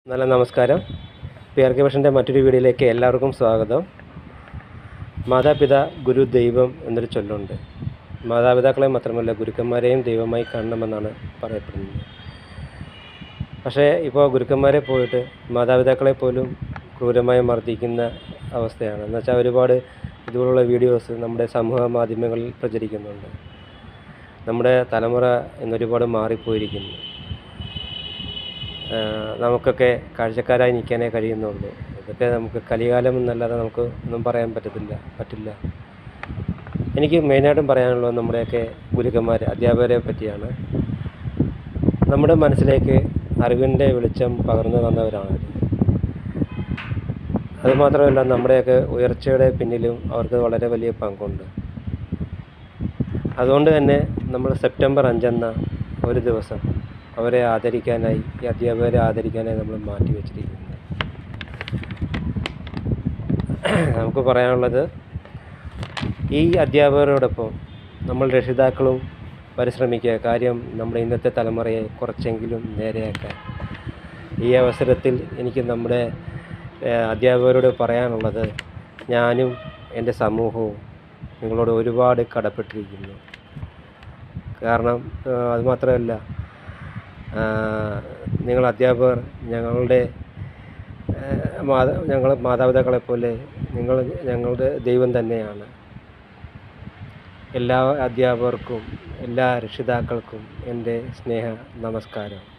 നല്ല നമസ്കാരം P R K ഭഷൻ്റെ മറ്റൊരു വീഡിയോയിലേക്ക് എല്ലാവർക്കും സ്വാഗതം മാതാപിതാ ഗുരു ദൈവം എന്നൊരു ചൊല്ലുണ്ട് മാതാപിതാക്കളെ മാത്രമല്ല ഗുരുക്കന്മാരെയും ദൈവമായി കാണണമെന്നാണ് പറയപ്പെടുന്നത് പക്ഷേ ഇപ്പോൾ ഗുരുക്കന്മാരെ പോയിട്ട് മാതാപിതാക്കളെ പോലും ക്രൂരമായി മർദ്ദിക്കുന്ന അവസ്ഥയാണ് എന്ന് വെച്ചാൽ ഒരുപാട് ഇതുപോലുള്ള വീഡിയോസ് നമ്മുടെ സമൂഹ മാധ്യമങ്ങളിൽ പ്രചരിക്കുന്നുണ്ട് നമ്മുടെ തലമുറ ഇന്നൊരുപാട് മാറിപ്പോയിരിക്കുന്നു ആഹ് നമുക്കൊക്കെ കാഴ്ചക്കാരായി നിൽക്കാനേ കഴിയുന്നുള്ളൂ ഇതൊക്കെ നമുക്ക് കലികാലം എന്നല്ലാതെ നമുക്ക് ഒന്നും പറയാൻ പറ്റത്തില്ല പറ്റില്ല എനിക്ക് മെയിനായിട്ടും പറയാനുള്ളത് നമ്മുടെയൊക്കെ ഗുരുക്കന്മാർ അധ്യാപകരെ പറ്റിയാണ് നമ്മുടെ മനസ്സിലേക്ക് അറിവിൻ്റെ വെളിച്ചം പകർന്നു തന്നവരാണ് അവർ അതുമാത്രമല്ല നമ്മുടെയൊക്കെ ഉയർച്ചയുടെ പിന്നിലും അവർക്ക് വളരെ വലിയ പങ്കുണ്ട് അതുകൊണ്ട് തന്നെ നമ്മൾ സെപ്റ്റംബർ അഞ്ചെന്ന ഒരു ദിവസം അവരെ ആദരിക്കാനായി ഈ അധ്യാപകരെ ആദരിക്കാനായി നമ്മൾ മാറ്റി വെച്ചിരിക്കുന്നത് നമുക്ക് പറയാനുള്ളത് ഈ അധ്യാപകരോടൊപ്പം നമ്മൾ രക്ഷിതാക്കളും പരിശ്രമിക്കുക കാര്യം നമ്മുടെ ഇന്നത്തെ തലമുറയെ കുറച്ചെങ്കിലും നേരെയാക്കാൻ ഈ അവസരത്തിൽ എനിക്ക് നമ്മുടെ ഏഹ്, അധ്യാപകരോട് പറയാനുള്ളത് ഞാനും എൻ്റെ സമൂഹവും നിങ്ങളോട് ഒരുപാട് കടപ്പെട്ടിരിക്കുന്നു കാരണം ഏഹ്, അതുമാത്രമല്ല ആഹ്, നിങ്ങൾ അധ്യാപകർ ഞങ്ങളുടെ ഏഹ്, മാതാ ഞങ്ങൾ മാതാപിതാക്കളെ പോലെ നിങ്ങൾ ഞങ്ങളുടെ ദൈവം തന്നെയാണ് എല്ലാ അധ്യാപകർക്കും എല്ലാ രക്ഷിതാക്കൾക്കും എൻ്റെ സ്നേഹ നമസ്കാരം